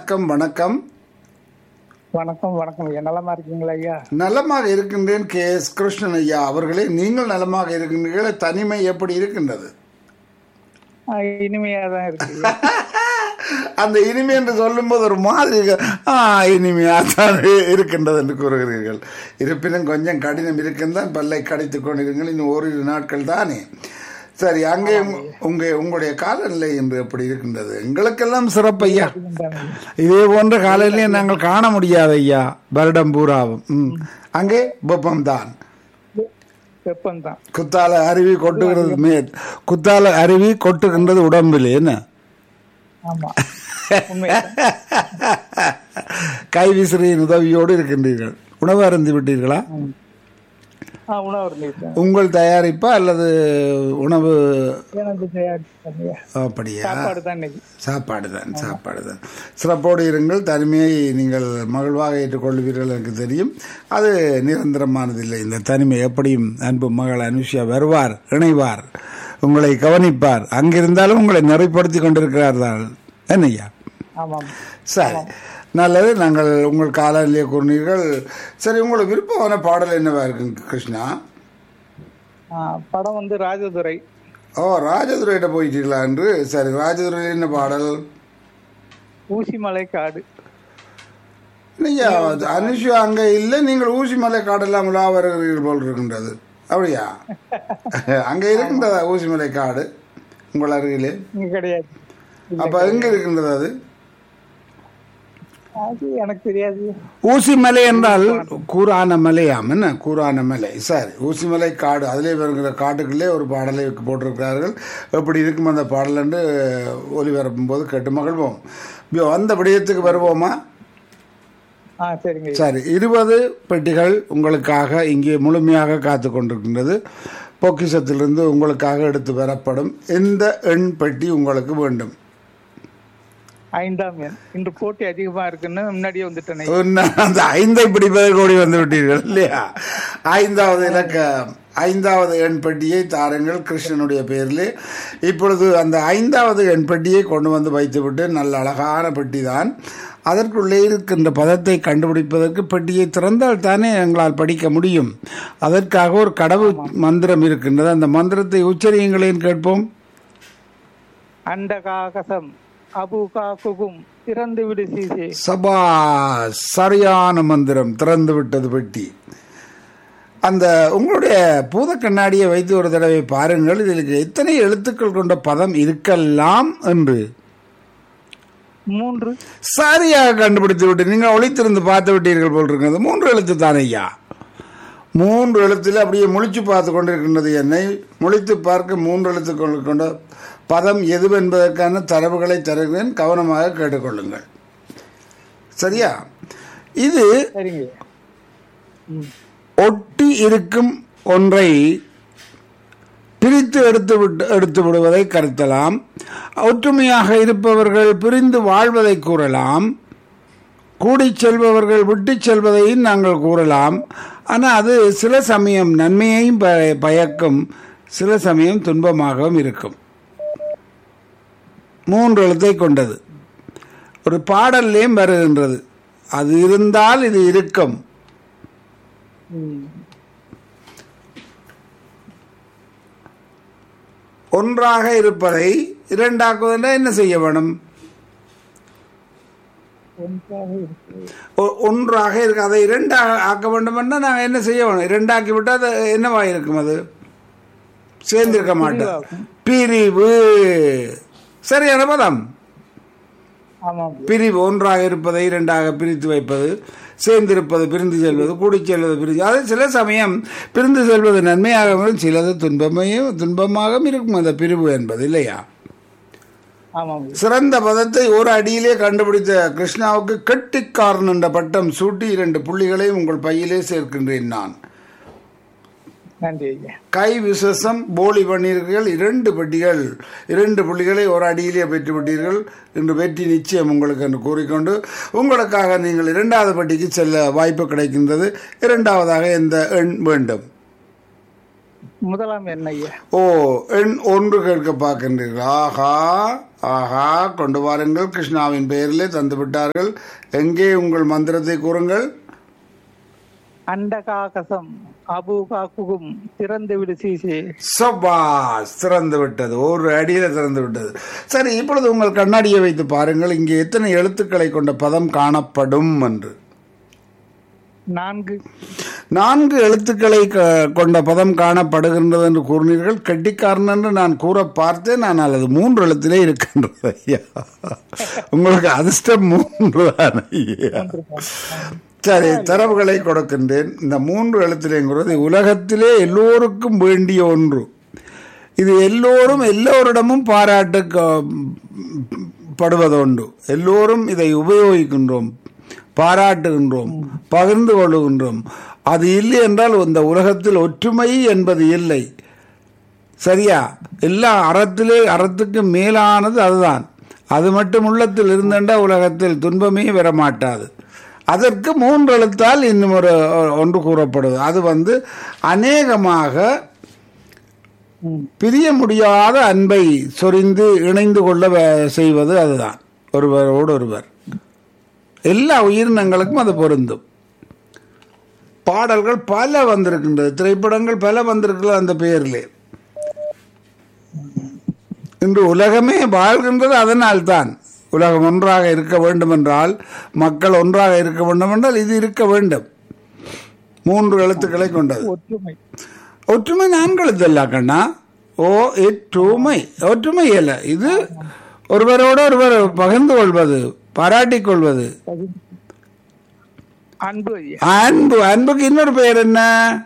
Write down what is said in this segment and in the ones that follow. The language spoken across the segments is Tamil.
வணக்கம் வணக்கம் வணக்கம் வணக்கம் ஐயா நலமா இருக்கீங்களா ஐயா நலமாக இருக்கின்றேன் கே எஸ் கிருஷ்ணன் ஐயா அவர்களே நீங்கள் நலமாக இருக்கின்றீர்கள் தனிமை எப்படி இருக்கின்றது ஆ, இனிமையா தான் இருக்கு ஐயா. அந்த இனிமை என்று சொல்லும்போது ஒரு மாதிரி இருக்கு. ஆ இனிமையா தான் இருக்கின்றது என்று கூறுகிறீர்கள் இருப்பினும் கொஞ்சம் கடினம் இருக்குந்தான் பல்லை கடித்துக் கொண்டிருங்கள் இன்னும் ஓரிரு நாட்கள் தானே சரி அங்கே உங்க- உங்க உங்களுடைய காலநிலை என்று எப்படி இருக்கின்றது எங்களுக்கெல்லாம் சிறப்பையா இதே போன்ற காலையிலேயே நாங்கள் காண முடியாது ஐயா வருடம் பூராவும் ம். அங்கே வெப்பம் தான் வெப்பம்தான் குத்தால அருவி கொட்டுகிறது மேல் குத்தால அருவி கொட்டுகின்றது உடம்பில் என்ன ஆமா உண்மை கை விசிறியின் உதவியோடு இருக்கின்றீர்கள் உணவு அருந்தி விட்டீர்களா ஆ உணவு இருந்துச்சு உங்கள் தயாரிப்பா அல்லது உணவு எனக்கு தயாரிச்சு ஐயா அப்படியா சாப்பாடு தான் இன்னைக்கு சாப்பாடு தான் சாப்பாடு தான் சிறப்போடு இருங்கள் தனிமையை நீங்கள் மகிழ்வாக ஏற்றுக்கொள்வீர்கள் எனக்கு தெரியும் அது நிரந்தரமானதில்லை இந்த தனிமை எப்படியும் அன்பு மகள் அனுஷியா வருவார் இணைவார் உங்களை கவனிப்பார் அங்கிருந்தாலும் உங்களை நிறைப்படுத்தி கொண்டிருக்கிறார் தான் என்னய்யா ஆமாம் சரி நல்லது நாங்கள் உங்கள் காலையிலே கூறினீர்கள் சரி உங்களுக்கு விருப்பமான பாடல் என்னவா இருக்கு கிருஷ்ணா ஆ, படம் வந்து ராஜதுரை ஓ ராஜதுரையிட்ட போயிட்டீங்களா என்று சரி ராஜதுரையில் என்ன பாடல் ஊசிமலை காடு ஐயா அனுஷா அங்க இல்லை நீங்கள் ஊசி மலை காடெல்லாம் உலா வருகிறீர்கள் போல் இருக்கின்றது அப்படியா அங்க இருக்கின்றதா ஊசி மலை காடு உங்கள் அருகிலே இங்க கிடையாது அப்ப எங்க இருக்கின்றது அது அது எனக்கு தெரியாது ஊசி மலை என்றால் கூரான மலையாம் என்ன கூரான மலை சரி ஊசி மலை காடு அதிலே வருகிற காட்டுக்குள்ளே ஒரு பாடலை போட்டிருக்கிறார்கள் எப்படி இருக்கும் அந்த பாடல் என்று ஒலிபரப்பும் போது கேட்டு மகிழ்வோம் இப்போ அந்த விடயத்துக்கு வருவோமா ஆ சரிங்க ஐயா. சரி இருபது பெட்டிகள் உங்களுக்காக இங்கே முழுமையாக காத்து கொண்டிருக்கின்றது பொக்கிஷத்திலிருந்து உங்களுக்காக எடுத்து வரப்படும் எந்த எண் பெட்டி உங்களுக்கு வேண்டும் ஐந்தாம் எண் இன்று போட்டி அதிகமா இருக்குன்னு முன்னாடியே வந்துட்டேன் உன்ன- அந்த ஐந்தை பிடிப்பதற்கு ஓடி வந்து விட்டீர்கள் இல்லையா ஐந்தாவது இலக்க ஐந்தாவது எண் பெட்டியை தாருங்கள் கிருஷ்ணனுடைய பேரில் இப்பொழுது அந்த ஐந்தாவது எண் பெட்டியை கொண்டு வந்து வைத்துவிட்டு நல்ல அழகான பெட்டி தான் அதற்குள்ளே இருக்கின்ற பதத்தை கண்டுபிடிப்பதற்கு பெட்டியை திறந்தால் தானே எங்களால் படிக்க முடியும் அதற்காக ஒரு கடவுள் மந்திரம் இருக்கின்றது அந்த மந்திரத்தை உச்சரியுங்களேன் கேட்போம் அண்டகாகசம் அபுகா குகும் திறந்து விடு சீசே சபா சரியான மந்திரம் திறந்து விட்டது பெட்டி அந்த உங்களுடைய பூத கண்ணாடியை வைத்து ஒரு தடவை பாருங்கள் இதில் எத்தனை எழுத்துக்கள் கொண்ட பதம் இருக்கலாம் என்று மூன்று சரியாக கண்டுபிடித்து விட்டு நீங்கள் ஒளித்திருந்து பார்த்து விட்டீர்கள் போல் இருக்கிறது மூன்று எழுத்து தானே ஐயா மூன்று எழுத்தில் அப்படியே முழிச்சு பார்த்து கொண்டிருக்கின்றது என்னை முழித்து பார்க்க மூன்று எழுத்துக்கள் கொண்ட பதம் எது என்பதற்கான தரவுகளை தருகிறேன் கவனமாக கேட்டுக்கொள்ளுங்கள் சரியா இது சரிங்க ஐயா. ம் ஒட்டி இருக்கும் ஒன்றை பிரித்து எடுத்து விட்டு எடுத்து விடுவதை கருத்தலாம் ஒற்றுமையாக இருப்பவர்கள் பிரிந்து வாழ்வதை கூறலாம் கூடிச் செல்பவர்கள் விட்டுச் செல்வதையும் நாங்கள் கூறலாம் ஆனால் அது சில சமயம் நன்மையையும் ப- பயக்கும் சில சமயம் துன்பமாகவும் இருக்கும் மூன்று எழுத்தை கொண்டது ஒரு பாடல்லையும் வருகின்றது அது இருந்தால் இது இருக்கும் ம் ஒன்றாக இருப்பதை இரண்டாக்குவதென்றால் என்ன செய்ய வேணும் ஒன்றாக இருக்கு ஒ- ஒன்றாக இருக்கு அதை இரண்டாக ஆக்க வேண்டும் என்றால் நாங்கள் என்ன செய்ய வேணும் இரண்டாக்கி விட்டால் அது என்னவாக இருக்கும் அது சேர்ந்திருக்க மாட்டோம் பிரிவு சரியான பதம் ஆமாம் பிரிவு ஒன்றாக இருப்பதை இரண்டாக பிரித்து வைப்பது சேர்ந்திருப்பது பிரிந்து செல்வது கூடிச் செல்வது பிரிந்து அது சில சமயம் பிரிந்து செல்வது நன்மையாகவும் சிலது துன்பமையும் துன்பமாகவும் இருக்கும் அந்த பிரிவு என்பது இல்லையா ஆமாம் சிறந்த பதத்தை ஒரு அடியிலே கண்டுபிடித்த கிருஷ்ணாவுக்கு கெட்டிக்காரன் என்ற பட்டம் சூட்டி இரண்டு புள்ளிகளை உங்கள் பையிலே சேர்க்கின்றேன் நான் நன்றி ஐயா கை விசேஷம் போலி பண்ணீர்கள் இரண்டு பெட்டிகள் இரண்டு புள்ளிகளை ஒரு அடியிலே பெற்று விட்டீர்கள் இன்று வெற்றி நிச்சயம் உங்களுக்கு என்று கூறிக்கொண்டு உங்களுக்காக நீங்கள் இரண்டாவது பெட்டிக்கு செல்ல வாய்ப்பு கிடைக்கின்றது இரண்டாவதாக எந்த எண் வேண்டும் முதலாம் எண் ஐயா ஓ எண் ஒன்று கேட்க பார்க்கின்றீர்கள் ஆஹா ஆஹா கொண்டு வாருங்கள் கிருஷ்ணாவின் பெயரிலே தந்து விட்டார்கள் எங்கே உங்கள் மந்திரத்தை கூறுங்கள் அண்டகாகசம் அபு காக்குகும் திறந்து விடு சீசே சபாஸ் திறந்து விட்டது ஒரு அடியில திறந்து விட்டது சரி இப்பொழுது உங்கள் கண்ணாடியை வைத்து பாருங்கள் இங்கே எத்தனை எழுத்துக்களை கொண்ட பதம் காணப்படும் என்று நான்கு நான்கு எழுத்துக்களை க- கொண்ட பதம் காணப்படுகின்றது என்று கூறினீர்கள் கெட்டிக்காரன் என்று நான் கூற பார்த்தேன் ஆனால் அது மூன்று எழுத்திலே இருக்கின்றது ஐயா உங்களுக்கு அதிர்ஷ்டம் மூன்று தான் ஐயா சரி தரவுகளை கொடுக்கின்றேன் இந்த மூன்று எழுத்திலேங்கிறது உலகத்திலே எல்லோருக்கும் வேண்டிய ஒன்று இது எல்லோரும் எல்லோரிடமும் பாராட்டு படுவதுண்டு எல்லோரும் இதை உபயோகிக்கின்றோம் பாராட்டுகின்றோம் பகிர்ந்து கொள்ளுகின்றோம் அது இல்லை என்றால் இந்த உலகத்தில் ஒற்றுமை என்பது இல்லை சரியா எல்லா அறத்திலே அறத்துக்கு மேலானது அதுதான் அது மட்டும் உள்ளத்தில் இருந்தென்றா உலகத்தில் துன்பமே வரமாட்டாது அதற்கு மூன்று எழுத்தால் இன்னும் ஒரு ஒன்று கூறப்படுது அது வந்து அநேகமாக பிரிய முடியாத அன்பை சொரிந்து இணைந்து கொள்ள வே- செய்வது அதுதான் ஒருவரோடு ஒருவர் எல்லா உயிரினங்களுக்கும் அது பொருந்தும் பாடல்கள் பல வந்திருக்கின்றது திரைப்படங்கள் பல வந்திருக்கிறது அந்த பெயரிலே இன்று உலகமே வாழ்கின்றது அதனால்தான் உலகம் ஒன்றாக இருக்க வேண்டும் என்றால் மக்கள் ஒன்றாக இருக்க வேண்டும் என்றால் இது இருக்க வேண்டும் மூன்று எழுத்துக்களை கொண்டது ஒற்றுமை ஒற்றுமை நான்கு எழுத்தல்ல கண்ணா ஓ ஒற்றுமை ஒற்றுமை அல்ல இது ஒருவரோடு ஒருவர் பகிர்ந்து கொள்வது பாராட்டிக் கொள்வது அன்பு ஐயா அன்பு அன்புக்கு இன்னொரு பெயர் என்ன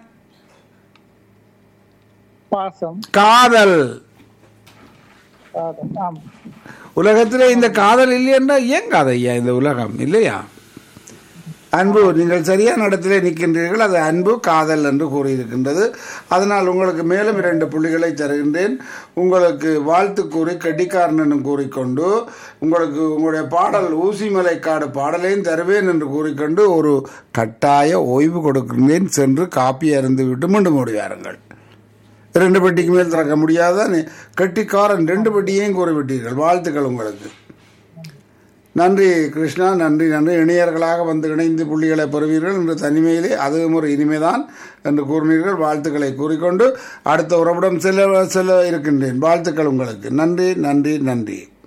பாசம் காதல் காதல். ஆம் உலகத்திலே இந்த காதல் இல்லை என்றால் ஏன் காதையா இந்த உலகம் இல்லையா அன்பு நீங்கள் சரியான இடத்திலே நிற்கின்றீர்கள் அது அன்பு காதல் என்று கூறியிருக்கின்றது அதனால் உங்களுக்கு மேலும் இரண்டு புள்ளிகளை தருகின்றேன் உங்களுக்கு வாழ்த்து கூறி கெட்டிக்காரன் என்று கூறிக்கொண்டு உங்களுக்கு உங்களுடைய பாடல் ஊசிமலை காடு பாடலையும் தருவேன் என்று கூறிக்கொண்டு ஒரு கட்டாய ஓய்வு கொடுக்கின்றேன் சென்று காப்பி அருந்து விட்டு மீண்டும் ஓடி வாருங்கள் ரெண்டு பெட்டிக்கு மேல் திறக்க முடியாதான் கெட்டிக்காரன் ரெண்டு பெட்டியையும் கூறிவிட்டீர்கள் வாழ்த்துக்கள் உங்களுக்கு நன்றி கிருஷ்ணா நன்றி நன்றி இணையர்களாக வந்து இணைந்து புள்ளிகளை பெறுவீர்கள் என்று தனிமையிலே அதுவும் ஒரு இனிமைதான் என்று கூறினீர்கள் வாழ்த்துக்களை கூறிக்கொண்டு அடுத்த உறவிடம் செல்ல செல்ல இருக்கின்றேன் வாழ்த்துக்கள் உங்களுக்கு நன்றி நன்றி நன்றி